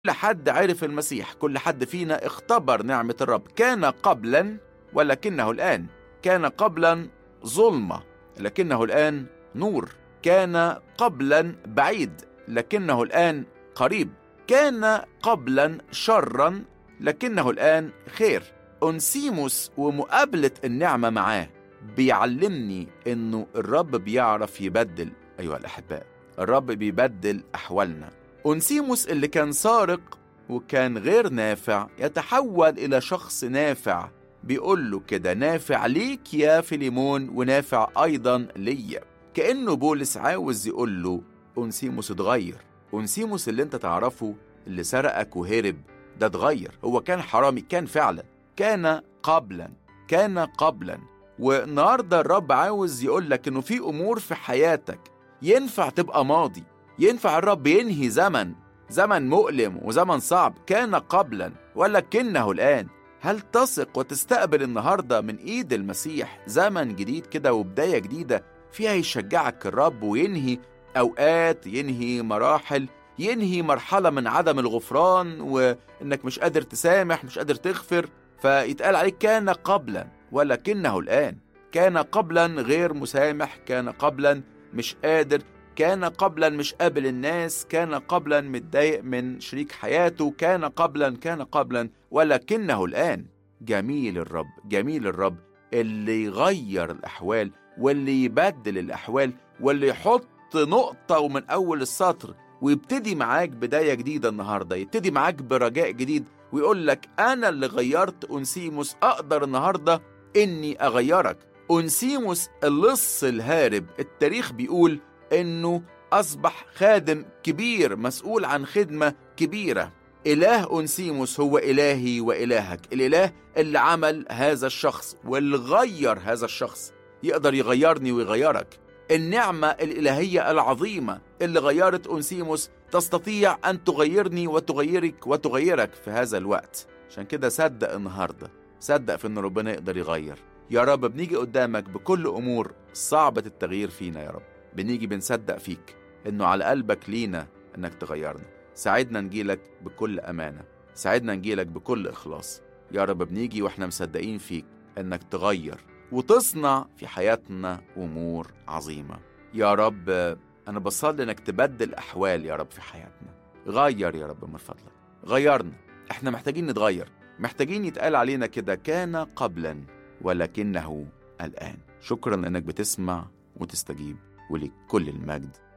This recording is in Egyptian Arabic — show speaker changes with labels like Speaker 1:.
Speaker 1: كل حد عرف المسيح كل حد فينا اختبر نعمة الرب كان قبلا ولكنه الآن كان قبلا ظلمة لكنه الآن نور كان قبلا بعيد لكنه الآن قريب كان قبلا شرا لكنه الآن خير أنسيموس ومقابلة النعمة معاه بيعلمني إنه الرب بيعرف يبدل أيها الأحباء الرب بيبدل أحوالنا أنسيموس اللي كان سارق وكان غير نافع يتحول إلى شخص نافع بيقول له كده نافع ليك يا فيليمون ونافع أيضا ليا كأنه بولس عاوز يقول له أنسيموس اتغير أنسيموس اللي انت تعرفه اللي سرقك وهرب ده اتغير هو كان حرامي كان فعلا كان قبلا كان قبلا والنهارده الرب عاوز يقول لك انه في امور في حياتك ينفع تبقى ماضي ينفع الرب ينهي زمن زمن مؤلم وزمن صعب كان قبلا ولكنه الان هل تثق وتستقبل النهارده من ايد المسيح زمن جديد كده وبدايه جديده فيها يشجعك الرب وينهي اوقات ينهي مراحل ينهي مرحله من عدم الغفران وانك مش قادر تسامح مش قادر تغفر فيتقال عليك كان قبلا ولكنه الان كان قبلا غير مسامح كان قبلا مش قادر كان قبلا مش قابل الناس كان قبلا متضايق من شريك حياته كان قبلا كان قبلا ولكنه الآن جميل الرب جميل الرب اللي يغير الأحوال واللي يبدل الأحوال واللي يحط نقطة ومن أول السطر ويبتدي معاك بداية جديدة النهاردة يبتدي معاك برجاء جديد ويقول لك أنا اللي غيرت أنسيموس أقدر النهاردة إني أغيرك أنسيموس اللص الهارب التاريخ بيقول إنه أصبح خادم كبير مسؤول عن خدمة كبيرة إله أنسيموس هو إلهي وإلهك الإله اللي عمل هذا الشخص واللي غير هذا الشخص يقدر يغيرني ويغيرك النعمة الإلهية العظيمة اللي غيرت أنسيموس تستطيع أن تغيرني وتغيرك وتغيرك في هذا الوقت عشان كده صدق النهاردة صدق في أن ربنا يقدر يغير يا رب بنيجي قدامك بكل أمور صعبة التغيير فينا يا رب بنيجي بنصدق فيك إنه على قلبك لينا إنك تغيرنا ساعدنا نجيلك بكل أمانة ساعدنا نجيلك بكل إخلاص يا رب بنيجي وإحنا مصدقين فيك إنك تغير وتصنع في حياتنا أمور عظيمة يا رب أنا بصلي إنك تبدل أحوال يا رب في حياتنا غير يا رب من فضلك غيرنا إحنا محتاجين نتغير محتاجين يتقال علينا كده كان قبلا ولكنه الآن شكرا لأنك بتسمع وتستجيب ولك كل المجد